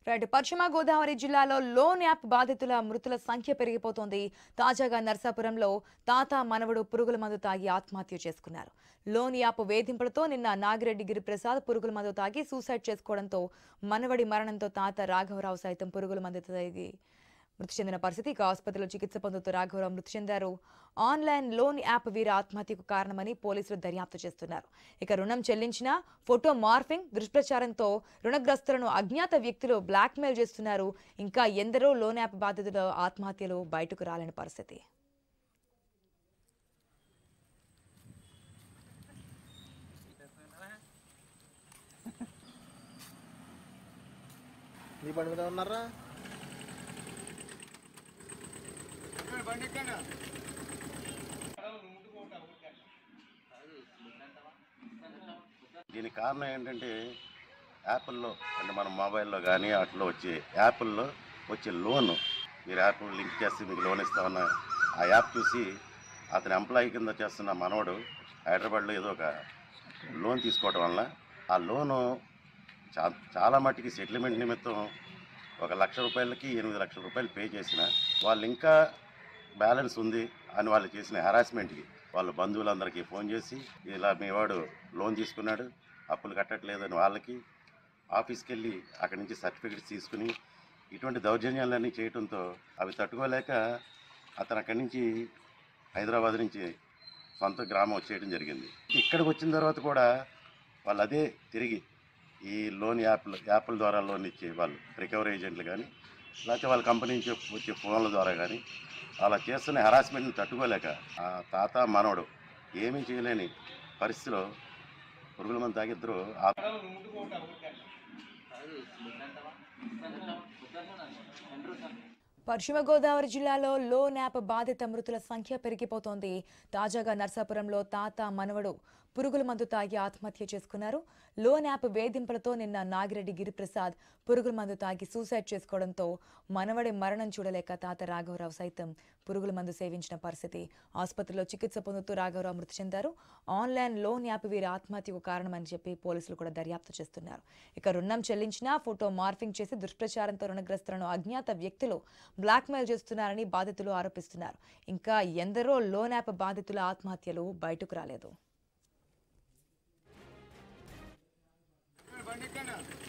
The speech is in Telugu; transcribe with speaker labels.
Speaker 1: రైట్ పశ్చిమ గోదావరి జిల్లాలో లోన్ యాప్ బాధితుల మృతుల సంఖ్య పెరిగిపోతోంది తాజాగా నర్సాపురంలో తాత మనవడు పురుగుల మందు తాగి ఆత్మహత్య చేసుకున్నారు లోన్ యాప్ వేధింపులతో నిన్న నాగిరెడ్డి గిరిప్రసాద్ పురుగుల మందు తాగి సూసైడ్ చేసుకోవడంతో మనవడి మరణంతో తాత రాఘవరావు సైతం పురుగుల మందు తాగి మృతి చెందిన పరిస్థితి ఇక ఆసుపత్రిలో చికిత్స పొందుతూ రాఘవరావు మృతి చెందారు ఆన్లైన్ లోన్ యాప్ వీరి ఆత్మహత్యకు కారణమని పోలీసులు దర్యాప్తు చేస్తున్నారు ఇక రుణం చెల్లించిన ఫోటో మార్ఫింగ్ దుష్ప్రచారంతో రుణగ్రస్తులను అజ్ఞాత వ్యక్తులు బ్లాక్మెయిల్ చేస్తున్నారు ఇంకా ఎందరో లోన్ యాప్ బాధితుల ఆత్మహత్యలు బయటకు రాలేని పరిస్థితి
Speaker 2: నీ బండి మీద ఉన్నారా
Speaker 3: దీనికి కారణం ఏంటంటే యాపిల్లో అంటే మన మొబైల్లో కానీ వాటిలో వచ్చే యాపిల్లో వచ్చే లోన్ మీరు యాప్ లింక్ చేస్తే మీకు లోన్ ఇస్తామన్న ఆ యాప్ చూసి అతని ఎంప్లాయీ కింద చేస్తున్న మనవడు హైదరాబాద్లో ఏదో ఒక లోన్ తీసుకోవడం వల్ల ఆ లోను చా చాలా మట్టుకి సెటిల్మెంట్ నిమిత్తం ఒక లక్ష రూపాయలకి ఎనిమిది లక్షల రూపాయలు పే చేసిన వాళ్ళు ఇంకా బ్యాలెన్స్ ఉంది అని వాళ్ళు చేసిన హెరాస్మెంట్కి వాళ్ళ బంధువులందరికీ ఫోన్ చేసి ఇలా మీ వాడు లోన్ తీసుకున్నాడు అప్పులు కట్టట్లేదని వాళ్ళకి ఆఫీస్కి వెళ్ళి అక్కడి నుంచి సర్టిఫికెట్స్ తీసుకుని ఇటువంటి దౌర్జన్యాలన్నీ చేయడంతో అవి తట్టుకోలేక అతను అక్కడి నుంచి హైదరాబాద్ నుంచి సొంత గ్రామం వచ్చేయడం జరిగింది ఇక్కడికి వచ్చిన తర్వాత కూడా వాళ్ళు అదే తిరిగి ఈ లోన్ యాప్లు యాప్ల ద్వారా లోన్ ఇచ్చే వాళ్ళు రికవరీ ఏజెంట్లు కానీ లేకపోతే వాళ్ళ కంపెనీ నుంచి వచ్చే ఫోన్ల ద్వారా కానీ అలా చేస్తున్న హెరాస్మెంట్ని తట్టుకోలేక ఆ తాత మనవడు ఏమీ చేయలేని పరిస్థితిలో పురుగుల మంది తాగిద్దరు ఆ
Speaker 1: పశ్చిమ గోదావరి జిల్లాలో లోన్ యాప్ బాధిత మృతుల సంఖ్య పెరిగిపోతోంది తాజాగా నర్సాపురంలో తాత మనవడు పురుగుల మందు తాగి ఆత్మహత్య చేసుకున్నారు లోన్ యాప్ వేధింపులతో నిన్న నాగిరెడ్డి గిరిప్రసాద్ పురుగుల మందు తాగి సూసైడ్ చేసుకోవడంతో మనవడి మరణం చూడలేక తాత రాఘవరావు సైతం పురుగుల మందు సేవించిన పరిస్థితి ఆసుపత్రిలో చికిత్స పొందుతూ రాఘవరావు మృతి చెందారు ఆన్లైన్ లోన్ యాప్ వీరి ఆత్మహత్యకు కారణమని చెప్పి పోలీసులు కూడా దర్యాప్తు చేస్తున్నారు ఇక రుణం చెల్లించినా ఫోటో మార్ఫింగ్ చేసి దుష్ప్రచారంతో రుణగ్రస్తులను అజ్ఞాత వ్యక్తులు బ్లాక్మెయిల్ చేస్తున్నారని బాధితులు ఆరోపిస్తున్నారు ఇంకా ఎందరో లోన్ యాప్ బాధితుల ఆత్మహత్యలు బయటకు రాలేదు
Speaker 4: బండి ఎక్కండి